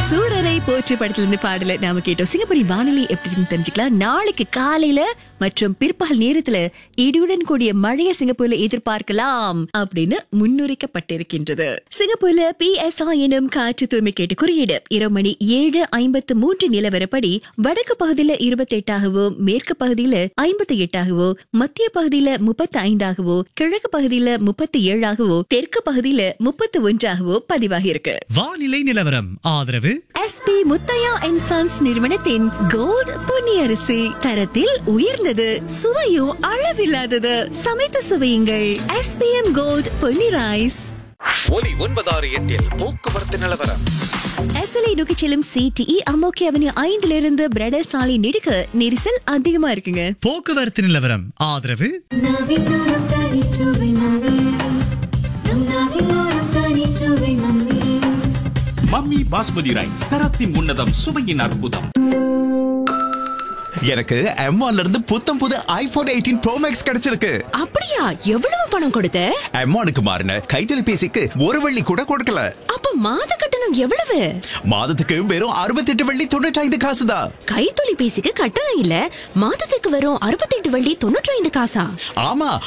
சூரரை போற்றி படத்துல இருந்து பாடல நாம கேட்டோம் சிங்கப்பூரின் வானிலை எப்படி இருக்குன்னு தெரிஞ்சுக்கலாம் நாளைக்கு காலையில மற்றும் பிற்பகல் நேரத்துல இடியுடன் கூடிய மழையை சிங்கப்பூர்ல எதிர்பார்க்கலாம் அப்படின்னு முன்னுரைக்கப்பட்டிருக்கின்றது சிங்கப்பூர்ல பி எஸ் எனும் காற்று தூய்மை கேட்டு குறியீடு இரவு மணி ஏழு ஐம்பத்து மூன்று நிலவரப்படி வடக்கு பகுதியில இருபத்தி எட்டாகவோ மேற்கு பகுதியில ஐம்பத்தி எட்டாகவோ மத்திய பகுதியில முப்பத்தி ஐந்தாகவோ கிழக்கு பகுதியில முப்பத்தி ஏழாகவோ தெற்கு பகுதியில முப்பத்தி ஒன்றாகவோ பதிவாகி இருக்கு வானிலை நிலவரம் ஆதரவு எஸ்பி முத்தையா அண்ட் சன்ஸ் நிறுவனத்தின் கோல்ட் பொன்னியரிசி தரத்தில் உயர்ந்தது சுவையும் அளவில்லாதது சமைத்து சுவையுங்கள் எஸ்பிஎம் கோல்ட் பொன்னி ரைஸ் ஒலி ஒன்பதாறு எட்டில் போக்குவரத்து நிலவரம் எஸ்எல்ஐ நோக்கி செல்லும் சிடிஇ அமோக்கி அவனி ஐந்துல இருந்து பிரெடல் சாலை நெடுக்க நெரிசல் அதிகமா இருக்குங்க போக்குவரத்து நிலவரம் ஆதரவு நாவிலோரம் தனிச்சுவை மம்மீஸ் நம் நாவிலோரம் தனிச்சுவை மம்மீஸ் மம்மி பாஸ்மதி ரைஸ் தரத்தின் உன்னதம் சுவையின் அற்புதம் எனக்கு M1 இருந்து புத்தம் புது ஐபோன் எயிட்டீன் ப்ரோ மேக்ஸ் கிடைச்சிருக்கு அப்படியா எவ்வளவு பணம் கொடுத்த M1க்கு மாறின கைத்தொலைபேசிக்கு ஒரு வெள்ளி கூட கொடுக்கல அப்ப மாத கட்டணம் எவ்வளவு மாதத்துக்கு வெறும் அறுபத்தெட்டு வெள்ளி தொண்ணூற்றி ஐந்து காசு தான் கைத்தொலைபேசிக்கு கட்டணம் இல்ல மாதத்துக்கு வரும் அறுபத்தெட்டு வள்ளி தொண்ணூற்றி ஐந்து காசா ஆமா